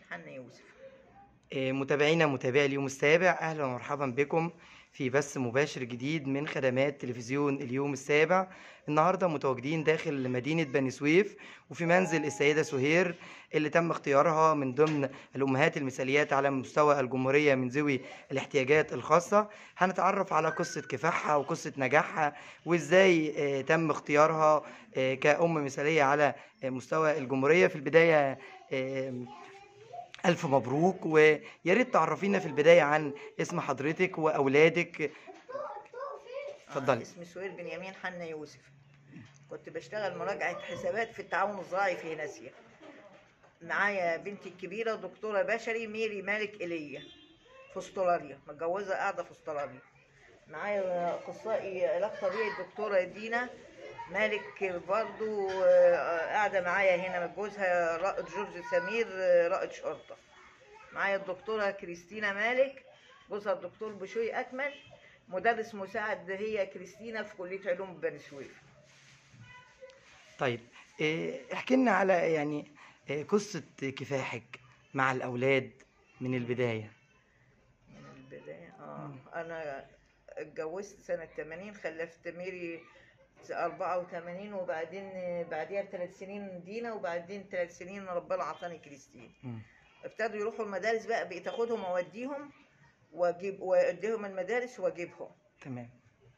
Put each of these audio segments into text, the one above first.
حنا يوسف آه، متابعينا متابعي اليوم السابع اهلا ومرحبا بكم في بث مباشر جديد من خدمات تلفزيون اليوم السابع النهارده متواجدين داخل مدينه بني سويف وفي منزل السيده سهير اللي تم اختيارها من ضمن الامهات المثاليات على مستوى الجمهوريه من ذوي الاحتياجات الخاصه هنتعرف على قصه كفاحها وقصه نجاحها وازاي آه، تم اختيارها آه، كأم مثاليه على آه، مستوى الجمهوريه في البدايه آه، ألف مبروك ويا ريت تعرفينا في البداية عن اسم حضرتك وأولادك اتفضلي آه اسمي سهير بنيامين حنا يوسف كنت بشتغل مراجعة حسابات في التعاون الزراعي في هناسيا معايا بنتي الكبيرة دكتورة بشري ميري مالك إيليا في استراليا متجوزة قاعدة في استراليا معايا أخصائي علاج طبيعي الدكتورة دينا مالك برضو آه، قاعدة معايا هنا جوزها رائد جورج سمير آه، رائد شرطة معايا الدكتورة كريستينا مالك جوزها الدكتور بشوي أكمل مدرس مساعد هي كريستينا في كلية علوم بني سويف طيب إيه، احكي لنا على يعني إيه، قصة كفاحك مع الأولاد من البداية من البداية اه أنا اتجوزت سنة 80 خلفت ميري 84 وبعدين بعديها بثلاث سنين دينا وبعدين ثلاث سنين ربنا عطاني كريستين مم. ابتدوا يروحوا المدارس بقى بقيت اخدهم واوديهم واجيب واديهم المدارس واجيبهم تمام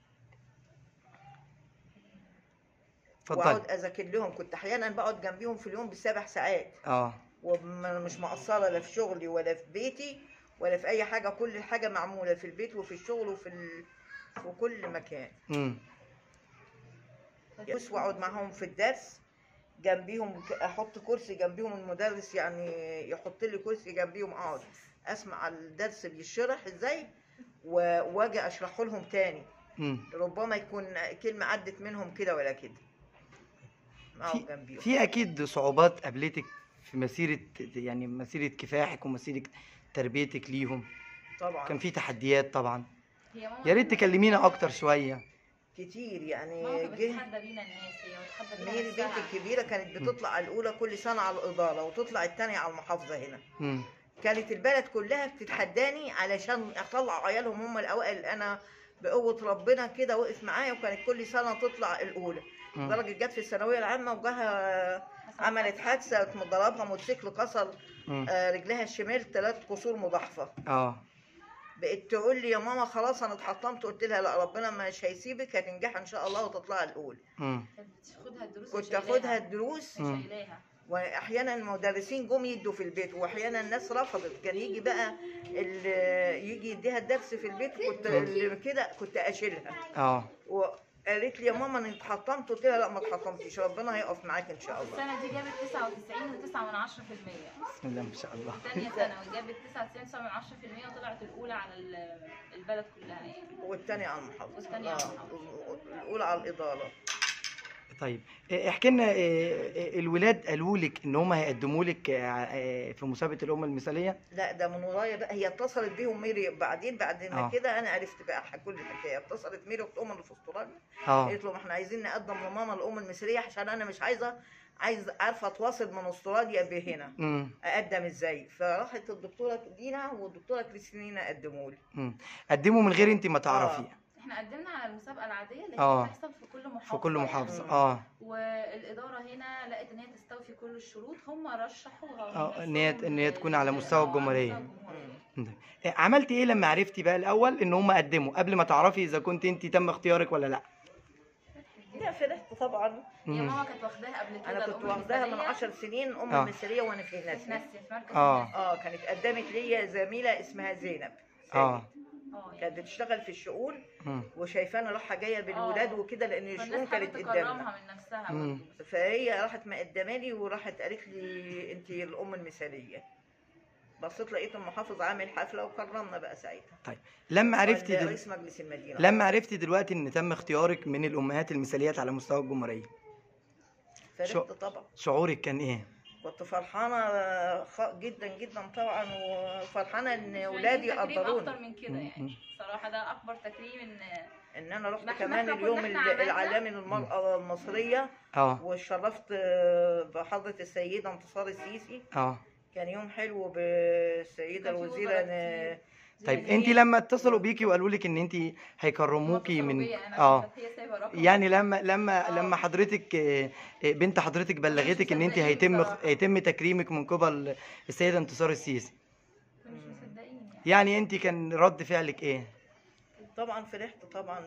واقعد اتفضلي اذاكر لهم كنت احيانا بقعد جنبيهم في اليوم بالسبع ساعات اه ومش مقصرة لا في شغلي ولا في بيتي ولا في أي حاجة كل حاجة معمولة في البيت وفي الشغل وفي ال... في كل مكان امم بس وأقعد معاهم في الدرس جنبيهم ك- أحط كرسي جنبيهم المدرس يعني يحط لي كرسي جنبيهم أقعد أسمع الدرس بيشرح إزاي و- وأجي أشرحه لهم تاني امم ربما يكون كلمة عدت منهم كده ولا كده أقعد جنبيهم في أكيد صعوبات قابلتك في مسيرة يعني مسيرة كفاحك ومسيرة تربيتك ليهم طبعا كان في تحديات طبعا هي ماما يا ريت تكلمينا أكتر شوية كتير يعني ماما كانت جه بتتحدى بينا الناس هي بتتحدى بينا ميري بنتي نفسها. الكبيرة كانت بتطلع الأولى كل سنة على الإدارة وتطلع التانية على المحافظة هنا امم كانت البلد كلها بتتحداني علشان أطلع عيالهم هم الأوائل أنا بقوة ربنا كده وقف معايا وكانت كل سنة تطلع الأولى مم. لدرجة جت في الثانوية العامة وجاها عملت حادثة ضربها موتوسيكل كسر مم. آه، رجلها الشمال ثلاث كسور مضاعفة اه بقت تقول لي يا ماما خلاص أنا اتحطمت قلت لها لا ربنا مش هيسيبك هتنجح إن شاء الله وتطلع الأولى امم كانت بتاخدها الدروس كنت وشايلاها. اخدها الدروس مم. شايلاها واحيانا المدرسين جم يدوا في البيت واحيانا الناس رفضت كان يجي بقى اللي يجي يديها الدرس في البيت كنت اللي كده كنت اشيلها اه وقالت لي يا ماما انا اتحطمت قلت لها لا ما اتحطمتش ربنا هيقف معاك ان شاء الله السنة دي جابت 99 و9 من 10% بسم الله ما شاء الله تانية ثانوي جابت 99 من 10% وطلعت الأولى على ال- البلد كلها يعني والتانية على المحافظة والتانية على آه، المحافظة. الأولى على الإدارة طيب إيه، احكي لنا إيه، إيه، الولاد قالوا لك ان هم هيقدموا لك آه، آه، في مسابقه الام المثاليه لا ده من ورايا بقى هي اتصلت بيهم ميري بعدين بعد ما آه. كده انا عرفت بقى كل الحكايه اتصلت ميري اخت ام اللي في استراليا اه قالت له ما احنا عايزين نقدم لماما الام المثاليه عشان انا مش عايزه عايز عارفه اتواصل من استراليا بهنا امم اقدم ازاي فراحت الدكتوره دينا والدكتوره كريستينا قدموا لي امم قدموا من غير انت ما تعرفي آه. احنا قدمنا على المسابقة العادية اللي آه. هي بتحصل في كل محافظة في كل محافظه يعني. اه والإدارة هنا لقت إن هي تستوفي كل الشروط هم رشحوها آه، من إن هي- نفسهم إن هي تكون على مستوى آه، على الجمهورية. مستوى الجمهورية. مم. إيه، عملتي ايه لما عرفتي بقى الاول ان هم قدموا قبل ما تعرفي اذا كنت انت تم اختيارك ولا لا لا فرحت طبعا هي مم. ماما كانت واخداها قبل كده انا كنت الأم واخداها من المثالية عشر سنين ام آه. المثاليه وانا في في ناسي ناسيا في مركز آه. ناسيا. اه كانت قدمت لي زميله اسمها زينب اه اه يعني كانت بتشتغل في الشؤون مم. وشايفانا رايحه جايه بالولاد آه. وكده لان الشؤون فالناس كانت حابة قدامنا تكرمها من نفسها مم. برضه. فهي راحت مقدمه لي وراحت قالت لي انت الام المثاليه بصيت لقيت المحافظ عامل حفله وكرمنا بقى ساعتها لما عرفتي ولا دل... رئيس مجلس المدينه لما عرفتي دلوقتي ان تم اختيارك من الامهات المثاليات على مستوى الجمهوريه فرحت شو- طبعا شعورك كان ايه كنت فرحانه خ- جدا جدا طبعا وفرحانه ان مش اولادي عايزين تكريم يقدروني اكتر من كده مم. يعني صراحة ده اكبر تكريم ان ان انا رحت ما إحنا- كمان إحنا كل اليوم إحنا ال- عملنا- العالمي للمراه المصريه اه وشرفت بحضره السيده انتصار السيسي اه كان يوم حلو بالسيده كان في الوزيره وزراء ن- كتير. طيب يعني انت هي- لما اتصلوا بيكي وقالوا لك ان انت هما هيكرموكي اتصلوا من بيا أنا اه عشان كانت هي سايبه رقم يعني لما لما آه. لما حضرتك آه، آه، بنت حضرتك بلغتك ان انت مصدقين هيتم بصراحة. هيتم تكريمك من قبل السيده انتصار السيسي مش مصدقين يعني يعني انت كان رد فعلك ايه طبعا فرحت طبعا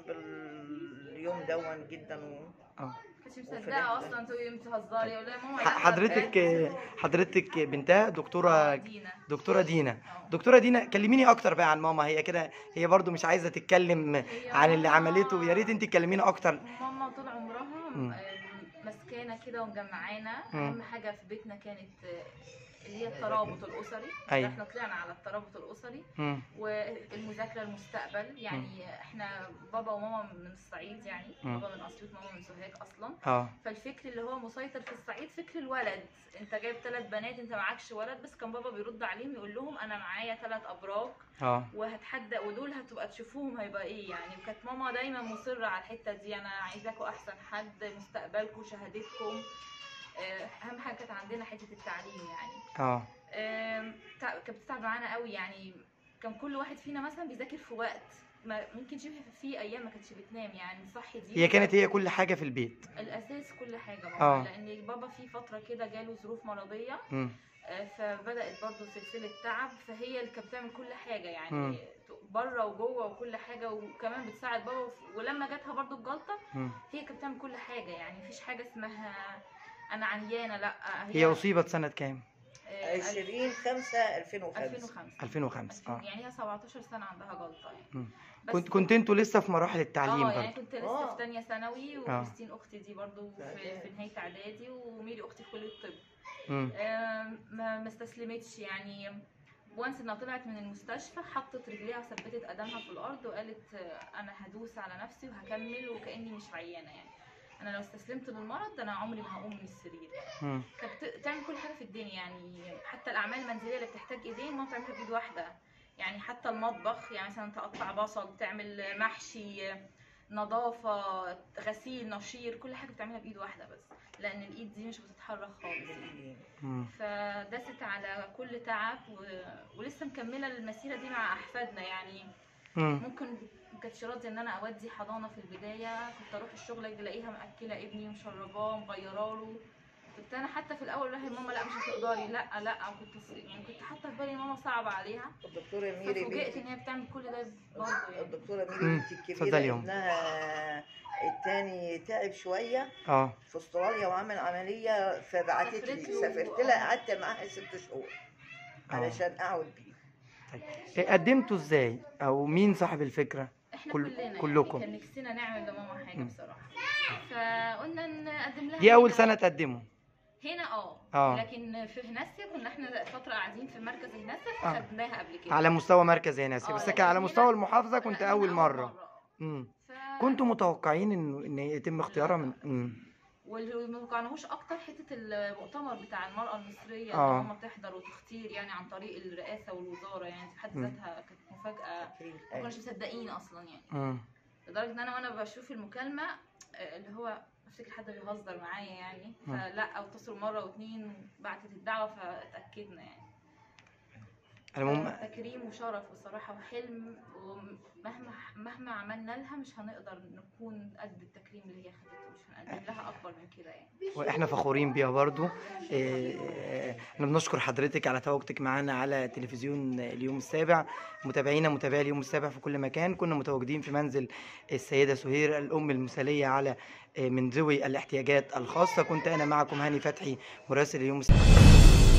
باليوم دون جدا و... اه كنتش وفرحت. مصدقه اصلا تقولي بتهزري اقول لها يا ماما ح- لا، حضرتك بجد. آه، حضرتك بنتها آه، دكتوره دينا دكتوره دينا آه. دكتوره دينا كلميني اكتر بقى عن ماما هي كده هي برضو مش عايزه تتكلم هي عن اللي ماما- عملته يا ريت انت تكلمينا اكتر ماما طول عمرها مم. آه، مسكانه كده ومجمعانا مم. اهم حاجه في بيتنا كانت آه، اللي هي الترابط الاسري أيوة. احنا طلعنا على الترابط الاسري مم. والمذاكره المستقبل يعني احنا بابا وماما من الصعيد يعني مم. بابا من اسيوط ماما من سوهاج اصلا اه فالفكر اللي هو مسيطر في الصعيد فكر الولد انت جايب ثلاث بنات انت معكش ولد بس كان بابا بيرد عليهم يقول لهم انا معايا ثلاث ابراج اه وهتحدى ودول هتبقى تشوفوهم هيبقى ايه يعني وكانت ماما دايما مصره على الحته دي انا عايزاكوا احسن حد مستقبلكم شهادتكم آه، اهم حاجه كانت عندنا حته التعليم يعني اه آم، تع- كانت بتتعب معانا قوي يعني كان كل واحد فينا مثلا بيذاكر في وقت ما ممكن شبه في ايام ما كانتش بتنام يعني صحي دي هي كانت هي كل حاجه في البيت الاساس كل حاجه آه. بابا لان بابا في فتره كده جاله ظروف مرضيه مم. آه، فبدات برضه سلسله تعب فهي اللي كانت بتعمل كل حاجه مم. يعني بره وجوه وكل حاجه وكمان بتساعد بابا وف- ولما جاتها برضه الجلطه مم. هي كانت بتعمل كل حاجه يعني مفيش حاجه اسمها انا عيانه لا هي اصيبت سنه كام آه، 20 5 2005 2005 2005 اه يعني هي 17 سنه عندها جلطه يعني مم. بس- كنت كنت انتوا لسه في مراحل التعليم اه يعني برضه كنت لسه آه. في ثانيه ثانوي آه. وكريستين اختي دي برضو في, في نهايه اعدادي وميري اختي في كليه الطب مم. آم، ما ما استسلمتش يعني وانس انها طلعت من المستشفى حطت رجليها وثبتت قدمها في الارض وقالت آه، انا هدوس على نفسي وهكمل وكاني مش عيانه يعني انا لو استسلمت للمرض انا عمري ما هقوم من السرير مم. كانت بت- بتعمل كل حاجه في الدنيا يعني حتى الاعمال المنزليه اللي بتحتاج ايدين ماما بتعملها بايد واحده يعني حتى المطبخ يعني مثلا تقطع بصل تعمل محشي نظافه غسيل نشير كل حاجه بتعملها بايد واحده بس لان الايد دي مش بتتحرك خالص يعني مم. فدست على كل تعب و... ولسه مكمله المسيره دي مع احفادنا يعني مم. ممكن ما كانتش راضيه ان انا اودي حضانه في البدايه كنت اروح الشغل اجي الاقيها ماكله ابني ومشرباه ومغيره له كنت انا حتى في الاول اقول لها ماما لا مش هتقدري لا لا كنت يعني كنت حاطه في بالي ماما صعبه عليها الدكتوره ميري ففوجئت بنتي ان هي بتعمل كل ده برضه يعني الدكتوره ميري مم. بنتي اتفضلي الكبيره يا أم. ابنها التاني تعب شويه اه في استراليا وعمل عمليه فبعتت لي سافرت له. سافرت لها قعدت معاها ست شهور آه. علشان اقعد بيه طيب إيه قدمتوا ازاي او مين صاحب الفكره احنا كل- كلنا كلكم. يعني كان نفسنا نعمل لماما حاجه مم. بصراحه فقلنا نقدم لها دي اول هنا. سنه تقدموا هنا اه آه. لكن في هناسيا كنا احنا فتره قاعدين في مركز هناسيا آه. فخدناها قبل كده على مستوى مركز هنا آه، بس لكن كان على هنا- مستوى المحافظه كنت لا، هنا اول مره آه. امم ف... كنتوا متوقعين انه ان يتم اختيارها من امم واللي ما توقعناهوش اكتر حته المؤتمر بتاع المراه المصريه آه. اللي هم تحضر وتختير يعني عن طريق الرئاسه والوزاره يعني في حد مم. ذاتها كانت مفاجاه ما كناش مصدقين اصلا يعني امم لدرجه ان انا وانا بشوف المكالمه آه، اللي هو افتكر حد بيهزر معايا يعني مم. فلا او اتصلوا مره واتنين بعتت الدعوه فاتاكدنا يعني المهم تكريم وشرف بصراحه وحلم ومهما مهما عملنا لها مش هنقدر نكون قد التكريم اللي هي خدته مش هنقدم لها اكبر من كده يعني واحنا فخورين بيها برضو إيه، احنا بنشكر حضرتك على تواجدك معانا على تلفزيون اليوم السابع متابعينا متابعي اليوم السابع في كل مكان كنا متواجدين في منزل السيدة سهير الأم المثالية على إيه، من ذوي الاحتياجات الخاصة كنت أنا معكم هاني فتحي مراسل اليوم السابع